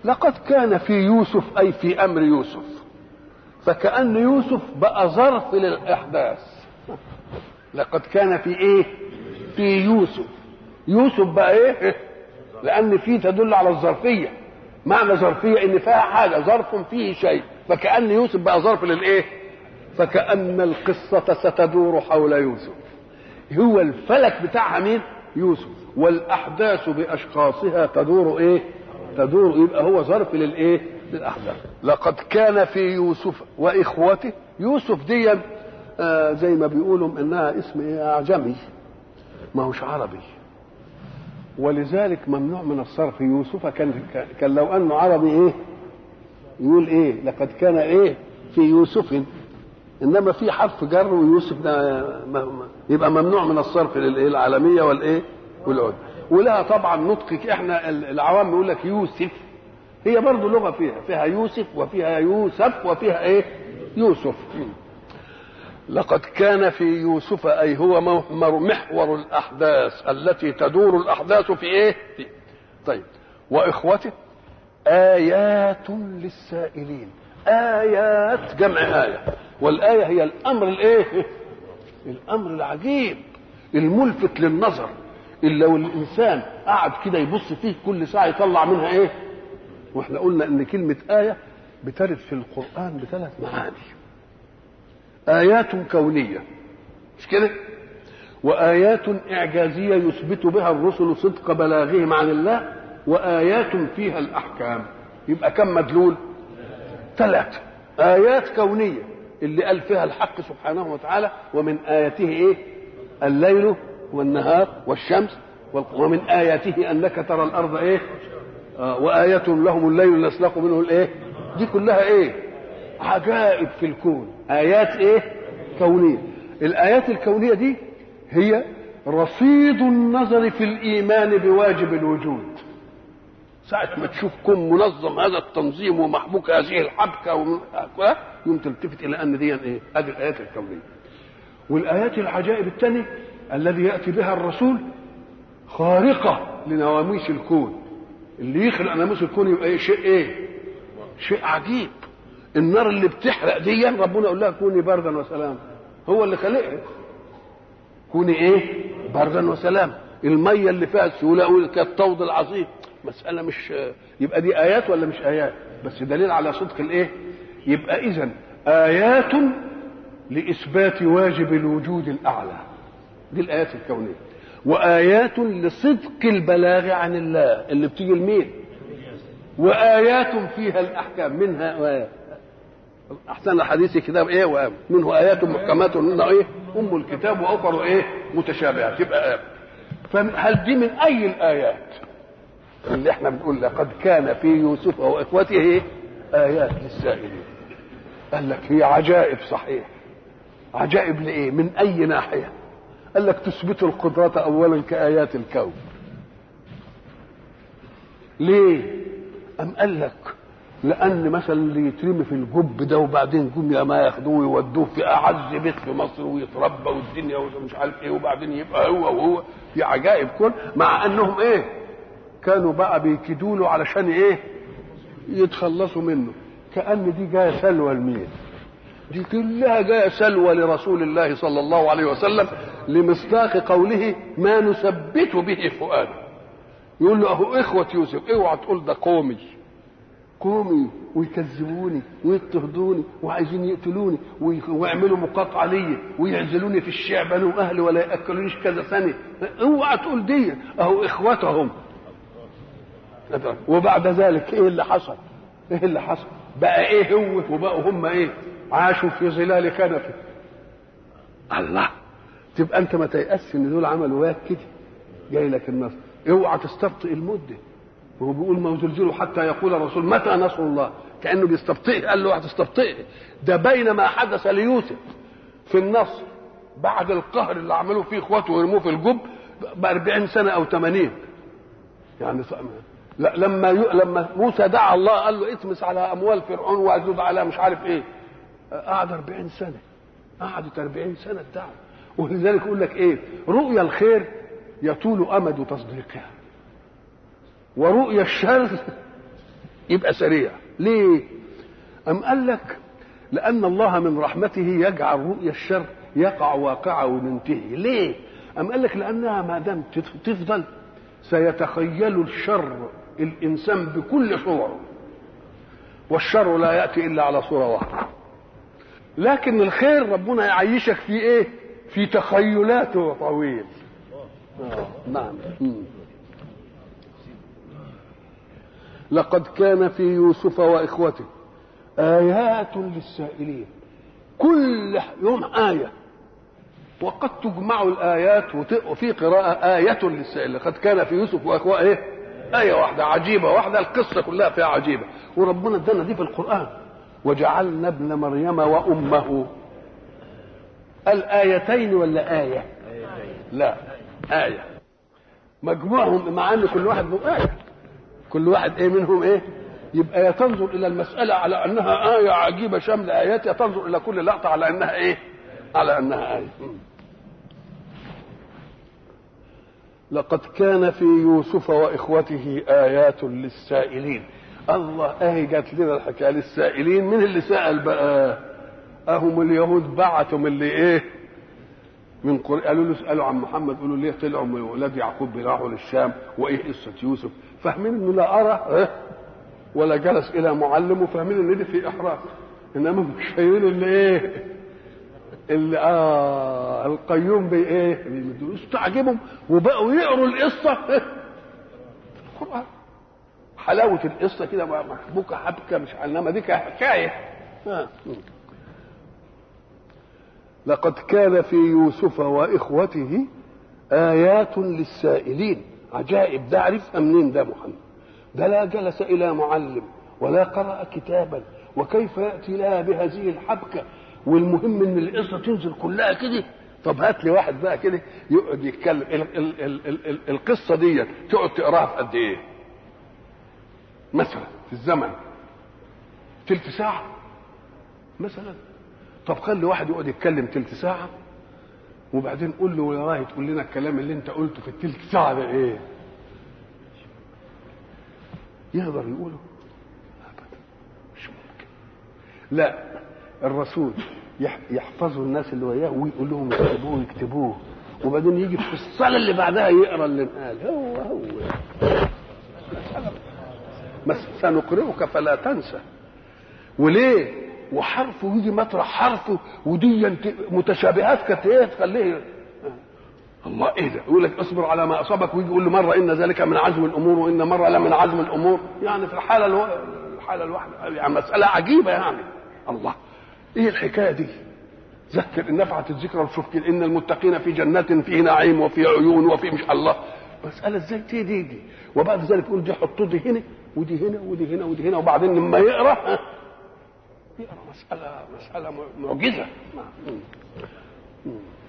لقد كان في يوسف أي في أمر يوسف فكأن يوسف بقى ظرف للإحداث لقد كان في إيه في يوسف يوسف بقى إيه لأن في تدل على الظرفية معنى ظرفية إن فيها حاجة ظرف فيه شيء فكأن يوسف بقى ظرف للإيه فكأن القصة ستدور حول يوسف هو الفلك بتاعها مين يوسف والأحداث بأشخاصها تدور إيه تدور يبقى هو ظرف للإيه للأحداث لقد كان في يوسف وإخوته يوسف دي آه زي ما بيقولوا إنها اسم إيه أعجمي ما هوش عربي ولذلك ممنوع من الصرف يوسف كان كان لو انه عربي ايه يقول ايه لقد كان ايه في يوسف انما في حرف جر ويوسف ده يبقى ممنوع من الصرف للايه العالميه والايه والعود ولها طبعا نطق احنا العوام يقول لك يوسف هي برضه لغه فيها فيها يوسف وفيها يوسف وفيها ايه يوسف لقد كان في يوسف اي هو محور الاحداث التي تدور الاحداث في ايه في طيب واخوته ايات للسائلين ايات جمع ايه والايه هي الامر الايه الامر العجيب الملفت للنظر اللي لو الانسان قعد كده يبص فيه كل ساعه يطلع منها ايه واحنا قلنا ان كلمه ايه بترد في القران بثلاث معاني آيات كونية مش كده؟ وآيات إعجازية يثبت بها الرسل صدق بلاغهم عن الله وآيات فيها الأحكام يبقى كم مدلول؟ ثلاثة آيات كونية اللي قال فيها الحق سبحانه وتعالى ومن آياته إيه؟ الليل والنهار والشمس ومن آياته أنك ترى الأرض إيه؟ آه وآية لهم الليل نسلق منه الإيه؟ دي كلها إيه؟ عجائب في الكون ايات ايه كونيه الايات الكونيه دي هي رصيد النظر في الايمان بواجب الوجود ساعة ما تشوف كون منظم هذا التنظيم ومحبوك هذه الحبكة يوم تلتفت إلى أن دي إيه؟ هذه الآيات الكونية. والآيات العجائب الثانية الذي يأتي بها الرسول خارقة لنواميس الكون. اللي يخلق ناموس الكون يبقى إيه؟ شيء إيه؟ شيء عجيب. النار اللي بتحرق دي ربنا يقول لها كوني بردا وسلاما هو اللي خلقها كوني ايه بردا وسلاما الميه اللي فيها السهوله يقول كالطود العظيم مساله مش يبقى دي ايات ولا مش ايات بس دليل على صدق الايه يبقى اذا ايات لاثبات واجب الوجود الاعلى دي الايات الكونيه وايات لصدق البلاغ عن الله اللي بتيجي لمين وايات فيها الاحكام منها آيات احسن الحديث كتاب ايه ومنه ايات محكمات منه ايه ام الكتاب واخر ايه متشابهات تبقى ايات فهل دي من اي الايات اللي احنا بنقول لقد كان في يوسف واخوته ايه ايات للسائلين قال لك هي عجائب صحيح عجائب لايه من اي ناحيه قال لك تثبت القدرة اولا كايات الكون ليه ام قال لك لان مثلا اللي يترمي في الجب ده وبعدين جم ما ياخدوه ويودوه في اعز بيت في مصر ويتربى والدنيا ومش عارف ايه وبعدين يبقى هو وهو في عجائب كل مع انهم ايه كانوا بقى بيكيدوا له علشان ايه يتخلصوا منه كان دي جايه سلوى لمين دي كلها جايه سلوى لرسول الله صلى الله عليه وسلم لمصداق قوله ما نثبت به فؤاده يقول له اهو اخوه يوسف اوعى تقول ده قومي قومي ويكذبوني ويضطهدوني وعايزين يقتلوني ويعملوا مقاطعه ليا ويعزلوني في الشعب انا واهلي ولا ياكلونيش كذا سنه اوعى تقول دي اهو اخوتهم وبعد ذلك ايه اللي حصل؟ ايه اللي حصل؟ بقى ايه هو وبقوا هم ايه؟ عاشوا في ظلال كنفه الله تبقى انت ما تيأسش ان دول عملوا وياك كده جاي لك النصر اوعى تستبطئ المده وهو بيقول ما زلزلوا حتى يقول الرسول متى نصر الله كانه بيستبطئ قال له هتستبطئ ده بين ما حدث ليوسف في النصر بعد القهر اللي عملوه فيه اخواته ويرموه في الجب ب 40 سنه او 80 يعني لا لما ي... لما موسى دعا الله قال له اطمس على اموال فرعون واجلب على مش عارف ايه قعد 40 سنه قعدت 40 سنه الدعوه ولذلك يقول لك ايه رؤيا الخير يطول امد تصديقها ورؤيا الشر يبقى سريع ليه أم قال لك لأن الله من رحمته يجعل رؤيا الشر يقع واقعه وينتهي ليه أم قال لك لأنها ما دام تفضل سيتخيل الشر الإنسان بكل صوره والشر لا يأتي إلا على صورة واحدة لكن الخير ربنا يعيشك في إيه في تخيلاته طويل آه. نعم لقد كان في يوسف واخوته ايات للسائلين كل يوم ايه وقد تجمع الايات وفي قراءه ايه للسائل لقد كان في يوسف واخوته ايه ايه واحده عجيبه واحده القصه كلها فيها عجيبه وربنا ادانا دي في القران وجعلنا ابن مريم وامه الايتين ولا ايه لا آية مجموعهم مع أن كل واحد منهم آية كل واحد إيه منهم إيه يبقى يا تنظر إلى المسألة على أنها آية عجيبة شامل آيات يا تنظر إلى كل لقطة على أنها إيه على أنها آية لقد كان في يوسف وإخوته آيات للسائلين الله اهي جات لنا الحكايه للسائلين من اللي سال بقى اهم اليهود بعتوا من اللي ايه من قر... قالوا له اسالوا عن محمد قالوا ليه طلعوا من ولاد يعقوب راحوا للشام وايه قصه يوسف فاهمين انه لا ارى ولا جلس الى معلم وفاهمين ان دي في احراج انما مش شايلين اللي ايه اللي اه القيوم بايه بيدروس تعجبهم وبقوا يقروا القصه في القران حلاوه القصه كده محبوكه حبكه مش انما دي حكايه آه. لقد كان في يوسف واخوته ايات للسائلين عجائب ده عرفها منين ده محمد ده لا جلس الى معلم ولا قرا كتابا وكيف ياتي لها بهذه الحبكه والمهم ان القصه تنزل كلها كده طب هات لي واحد بقى كده يقعد يتكلم ال ال ال ال ال القصه دي تقعد تقراها في قد ايه؟ مثلا في الزمن تلت ساعه مثلا طب خلي واحد يقعد يتكلم تلت ساعة وبعدين قول له يا راهي تقول لنا الكلام اللي انت قلته في التلت ساعة ده ايه؟ يقدر يقوله؟ ابدا مش ممكن لا الرسول يحفظوا الناس اللي وياه ويقول لهم يكتبوه يكتبوه وبعدين يجي في الصلاة اللي بعدها يقرا اللي قال هو هو سنقرئك فلا تنسى وليه؟ وحرفه يجي مطرح حرفه ودي متشابهات كانت ايه تخليه الله ايه ده يقول لك اصبر على ما اصابك ويجي يقول له مره ان ذلك من عزم الامور وان مره لا من عزم الامور يعني في الحاله الو... الحاله الواحده يعني مساله عجيبه يعني الله ايه الحكايه دي ذكر ان نفعت الذكرى وشوف كده ان المتقين في جنات فيه نعيم وفي عيون وفي مش الله مساله ازاي دي دي, دي. وبعد ذلك يقول دي حطوا دي هنا ودي هنا ودي هنا ودي هنا وبعدين لما يقرا يقرا مساله مساله معجزه